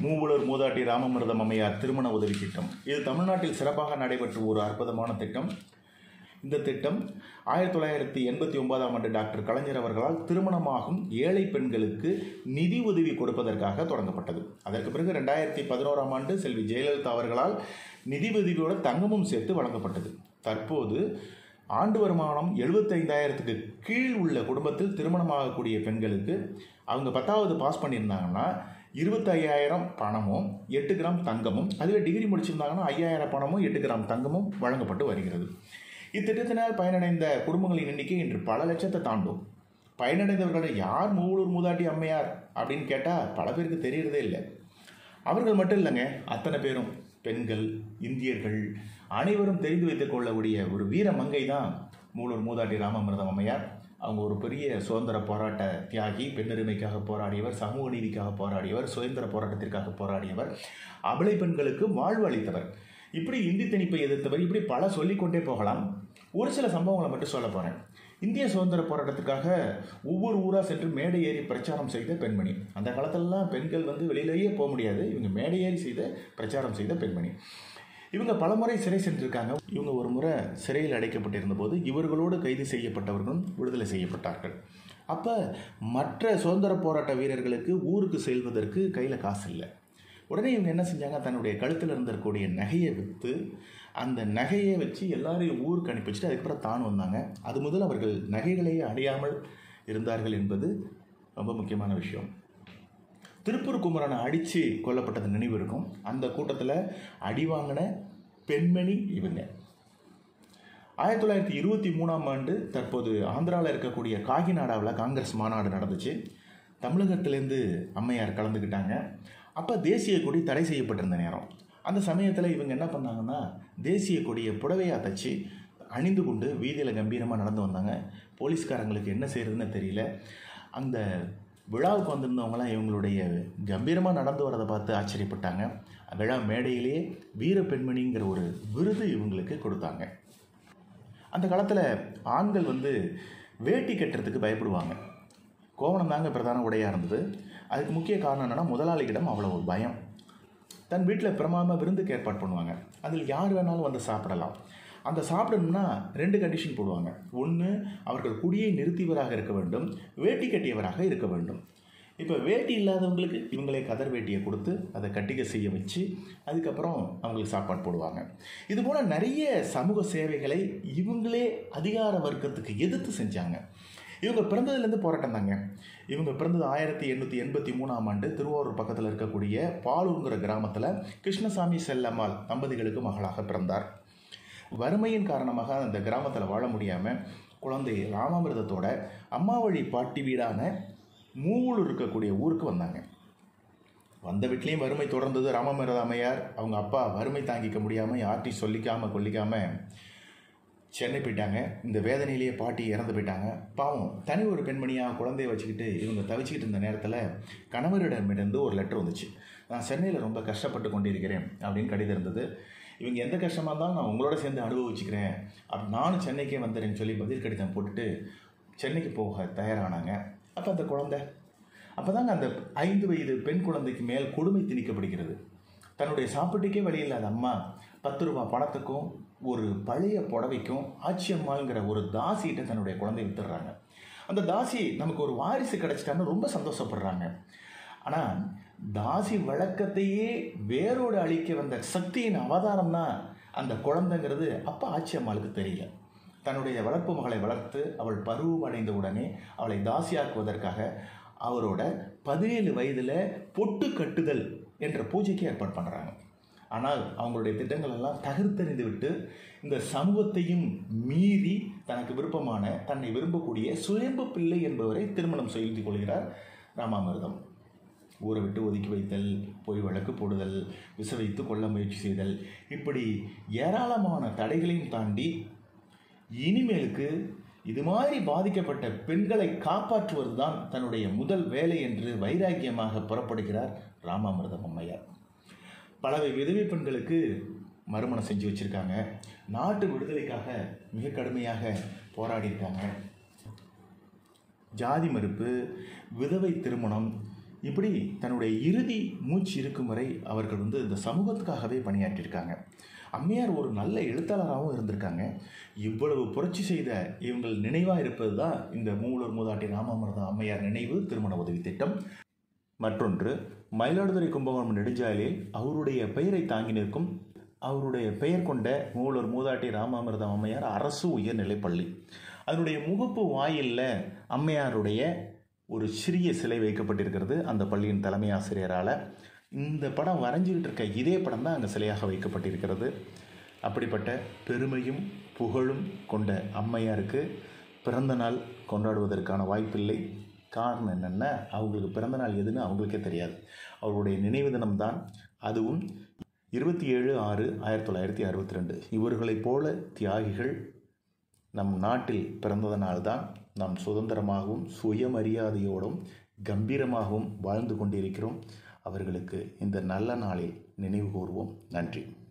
மூவுலர் மூதாட்டி ராமமிர்தம் அம்மையார் திருமண உதவி திட்டம் இது தமிழ்நாட்டில் சிறப்பாக நடைபெற்ற ஒரு அற்புதமான திட்டம் இந்த திட்டம் ஆயிரத்தி தொள்ளாயிரத்தி எண்பத்தி ஒன்பதாம் ஆண்டு டாக்டர் கலைஞர் அவர்களால் திருமணமாகும் ஏழை பெண்களுக்கு நிதி உதவி கொடுப்பதற்காக தொடங்கப்பட்டது அதற்கு பிறகு ரெண்டாயிரத்தி பதினோராம் ஆண்டு செல்வி ஜெயலலிதா அவர்களால் நிதி உதவியோட தங்கமும் சேர்த்து வழங்கப்பட்டது தற்போது ஆண்டு வருமானம் எழுபத்தைந்தாயிரத்துக்கு கீழ் உள்ள குடும்பத்தில் திருமணமாகக்கூடிய பெண்களுக்கு அவங்க பத்தாவது பாஸ் பண்ணியிருந்தாங்கன்னா இருபத்தையாயிரம் பணமும் எட்டு கிராம் தங்கமும் அதுவே டிகிரி முடிச்சிருந்தாங்கன்னா ஐயாயிரம் பணமும் எட்டு கிராம் தங்கமும் வழங்கப்பட்டு வருகிறது இத்திட்டத்தினால் பயனடைந்த குடும்பங்களின் எண்ணிக்கை இன்று பல லட்சத்தை தாண்டும் பயனடைந்தவர்கள் யார் மூவலூர் மூதாட்டி அம்மையார் அப்படின்னு கேட்டால் பல பேருக்கு தெரியறதே இல்லை அவர்கள் மட்டும் இல்லைங்க அத்தனை பேரும் பெண்கள் இந்தியர்கள் அனைவரும் தெரிந்து வைத்துக் கொள்ளக்கூடிய ஒரு வீர மங்கை தான் மூலூர் மூதாட்டி ராமமிர்தம் அம்மையார் அவங்க ஒரு பெரிய சுதந்திர போராட்ட தியாகி பெண்ணுரிமைக்காக போராடியவர் சமூக நீதிக்காக போராடியவர் சுதந்திர போராட்டத்திற்காக போராடியவர் அபலை பெண்களுக்கு வாழ்வு அளித்தவர் இப்படி இந்தி திணிப்பை எதிர்த்தவர் இப்படி பல சொல்லிக்கொண்டே போகலாம் ஒரு சில சம்பவங்களை மட்டும் சொல்ல போகிறேன் இந்திய சுதந்திர போராட்டத்திற்காக ஒவ்வொரு ஊராக சென்று மேடை ஏறி பிரச்சாரம் செய்த பெண்மணி அந்த காலத்திலலாம் பெண்கள் வந்து வெளியிலேயே போக முடியாது இவங்க மேடை ஏறி செய்த பிரச்சாரம் செய்த பெண்மணி இவங்க பலமுறை சிறை சென்றிருக்காங்க இவங்க ஒரு முறை சிறையில் அடைக்கப்பட்டிருந்த போது இவர்களோடு கைது செய்யப்பட்டவர்களும் விடுதலை செய்யப்பட்டார்கள் அப்போ மற்ற சுதந்திர போராட்ட வீரர்களுக்கு ஊருக்கு செல்வதற்கு கையில் காசு இல்லை உடனே இவங்க என்ன செஞ்சாங்க தன்னுடைய கழுத்தில் இருந்திருக்கக்கூடிய நகையை விற்று அந்த நகையை வச்சு எல்லாரையும் ஊருக்கு அனுப்பி வச்சுட்டு அதுக்கப்புறம் தான் வந்தாங்க அது முதல் அவர்கள் நகைகளையே அடையாமல் இருந்தார்கள் என்பது ரொம்ப முக்கியமான விஷயம் திருப்பூர் குமரனை அடித்து கொல்லப்பட்டது நினைவு இருக்கும் அந்த கூட்டத்தில் அடி வாங்கின பெண்மணி இவங்க ஆயிரத்தி தொள்ளாயிரத்தி இருபத்தி மூணாம் ஆண்டு தற்போது ஆந்திராவில் இருக்கக்கூடிய காகிநாடாவில் காங்கிரஸ் மாநாடு நடந்துச்சு தமிழகத்திலேருந்து அம்மையார் கலந்துக்கிட்டாங்க அப்போ தேசிய கொடி தடை செய்யப்பட்டிருந்த நேரம் அந்த சமயத்தில் இவங்க என்ன பண்ணாங்கன்னா தேசிய கொடியை புடவையாக தச்சு அணிந்து கொண்டு வீதியில் கம்பீரமாக நடந்து வந்தாங்க போலீஸ்காரங்களுக்கு என்ன செய்யறதுன்னு தெரியல அந்த விழாவுக்கு வந்திருந்தவங்களாம் இவங்களுடைய கம்பீரமாக நடந்து வரதை பார்த்து ஆச்சரியப்பட்டாங்க விழா மேடையிலேயே வீர பெண்மணிங்கிற ஒரு விருது இவங்களுக்கு கொடுத்தாங்க அந்த காலத்தில் ஆண்கள் வந்து வேட்டி கட்டுறதுக்கு பயப்படுவாங்க கோவணம் தாங்க பிரதான உடையாக இருந்தது அதுக்கு முக்கிய காரணம் என்னென்னா முதலாளியிடம் அவ்வளோ ஒரு பயம் தன் வீட்டில் பிரமாதமாக விருந்துக்கு ஏற்பாடு பண்ணுவாங்க அதில் யார் வேணாலும் வந்து சாப்பிடலாம் அந்த சாப்பிடணும்னா ரெண்டு கண்டிஷன் போடுவாங்க ஒன்று அவர்கள் குடியை நிறுத்தியவராக இருக்க வேண்டும் வேட்டி கட்டியவராக இருக்க வேண்டும் இப்போ வேட்டி இல்லாதவங்களுக்கு இவங்களே கதர் வேட்டியை கொடுத்து அதை கட்டிக்க செய்ய வச்சு அதுக்கப்புறம் அவங்களுக்கு சாப்பாடு போடுவாங்க இது போல் நிறைய சமூக சேவைகளை இவங்களே அதிகார வர்க்கத்துக்கு எதிர்த்து செஞ்சாங்க இவங்க பிறந்ததுலேருந்து போராட்டம் தாங்க இவங்க பிறந்தது ஆயிரத்தி எண்ணூற்றி எண்பத்தி மூணாம் ஆண்டு திருவாரூர் பக்கத்தில் இருக்கக்கூடிய பாலூருங்கிற கிராமத்தில் கிருஷ்ணசாமி செல்லம்மாள் தம்பதிகளுக்கு மகளாக பிறந்தார் வறுமையின் காரணமாக அந்த கிராமத்தில் வாழ முடியாமல் குழந்தை ராமாமிர்தத்தோட அம்மா வழி பாட்டி வீடான மூவூர் இருக்கக்கூடிய ஊருக்கு வந்தாங்க வந்த வீட்லேயும் வறுமை தொடர்ந்தது ராமாமிர்த அம்மையார் அவங்க அப்பா வறுமை தாங்கிக்க முடியாமல் யார்ட்டையும் சொல்லிக்காமல் கொல்லிக்காமல் சென்னை போயிட்டாங்க இந்த வேதனையிலேயே பாட்டி இறந்து போயிட்டாங்க பாவம் தனி ஒரு பெண்மணியாக குழந்தைய வச்சுக்கிட்டு இவங்க தவிச்சிக்கிட்டு இருந்த நேரத்தில் கணவரிடமிருந்து ஒரு லெட்டர் வந்துச்சு நான் சென்னையில் ரொம்ப கஷ்டப்பட்டு கொண்டிருக்கிறேன் அப்படின்னு கடிதம் இருந்தது இவங்க எந்த கஷ்டமாக இருந்தாலும் நான் உங்களோட சேர்ந்து அனுபவிச்சுக்கிறேன் அப்படி நானும் சென்னைக்கே வந்துடுறேன்னு சொல்லி பதில் கடிதம் போட்டுட்டு சென்னைக்கு போக தயாரானாங்க அப்போ அந்த குழந்தை அப்போ தாங்க அந்த ஐந்து வயது பெண் குழந்தைக்கு மேல் கொடுமை திணிக்கப்படுகிறது தன்னுடைய சாப்பிட்டுக்கே வழி இல்லாத அம்மா பத்து ரூபா பணத்துக்கும் ஒரு பழைய புடவைக்கும் ஆச்சியம்மாங்கிற ஒரு தாசிகிட்ட தன்னுடைய குழந்தைய வித்துடுறாங்க அந்த தாசி நமக்கு ஒரு வாரிசு கிடைச்சிட்டான்னு ரொம்ப சந்தோஷப்படுறாங்க ஆனால் தாசி வழக்கத்தையே வேரோடு அழிக்க வந்த சக்தியின் அவதாரம் தான் அந்த குழந்தைங்கிறது அப்போ ஆச்சியம்மாளுக்கு தெரியல தன்னுடைய வளர்ப்பு மகளை வளர்த்து அவள் பருவம் அடைந்த உடனே அவளை தாசியாக்குவதற்காக அவரோட பதினேழு வயதில் பொட்டு கட்டுதல் என்ற பூஜைக்கு ஏற்பாடு பண்ணுறாங்க ஆனால் அவங்களுடைய திட்டங்கள் எல்லாம் தகர்த்தெறிந்து விட்டு இந்த சமூகத்தையும் மீறி தனக்கு விருப்பமான தன்னை விரும்பக்கூடிய சுயம்பு பிள்ளை என்பவரை திருமணம் செய்து கொள்கிறார் ராமாமிர்தம் ஊரை விட்டு ஒதுக்கி வைத்தல் பொய் வழக்கு போடுதல் விச வைத்து கொள்ள முயற்சி செய்தல் இப்படி ஏராளமான தடைகளையும் தாண்டி இனிமேலுக்கு இது மாதிரி பாதிக்கப்பட்ட பெண்களை காப்பாற்றுவது தான் தன்னுடைய முதல் வேலை என்று வைராக்கியமாக புறப்படுகிறார் ராமாமிர்தம் அம்மையார் பல விதவை பெண்களுக்கு மறுமணம் செஞ்சு வச்சுருக்காங்க நாட்டு விடுதலைக்காக மிக கடுமையாக போராடியிருக்காங்க ஜாதி மறுப்பு விதவை திருமணம் இப்படி தன்னுடைய இறுதி மூச்சு இருக்கும் வரை அவர்கள் வந்து இந்த சமூகத்துக்காகவே பணியாற்றியிருக்காங்க அம்மையார் ஒரு நல்ல எழுத்தாளராகவும் இருந்திருக்காங்க இவ்வளவு புரட்சி செய்த இவங்கள் நினைவாக இருப்பது தான் இந்த மூலூர் மூதாட்டி ராமாமிர்தம் அம்மையார் நினைவு திருமண உதவி திட்டம் மற்றொன்று மயிலாடுதுறை கும்பகோணம் நெடுஞ்சாலையில் அவருடைய பெயரை தாங்கி நிற்கும் அவருடைய பெயர் கொண்ட மூலூர் மூதாட்டி ராமாமிர்தம் அம்மையார் அரசு உயர்நிலைப் பள்ளி அதனுடைய முகப்பு வாயிலில் அம்மையாருடைய ஒரு சிறிய சிலை வைக்கப்பட்டிருக்கிறது அந்த பள்ளியின் தலைமை ஆசிரியரால் இந்த படம் வரைஞ்சிக்கிட்டு இருக்க இதே படம் தான் அங்கே சிலையாக வைக்கப்பட்டிருக்கிறது அப்படிப்பட்ட பெருமையும் புகழும் கொண்ட அம்மையாருக்கு பிறந்த நாள் கொண்டாடுவதற்கான வாய்ப்பில்லை காரணம் என்னென்னா அவங்களுக்கு பிறந்த நாள் எதுன்னு அவங்களுக்கே தெரியாது அவருடைய நினைவு தினம்தான் அதுவும் இருபத்தி ஏழு ஆறு ஆயிரத்தி தொள்ளாயிரத்தி அறுபத்தி ரெண்டு இவர்களைப் போல தியாகிகள் நம் நாட்டில் பிறந்ததனால்தான் நாம் சுதந்திரமாகவும் சுயமரியாதையோடும் கம்பீரமாகவும் வாழ்ந்து கொண்டிருக்கிறோம் அவர்களுக்கு இந்த நல்ல நாளில் நினைவு கூறுவோம் நன்றி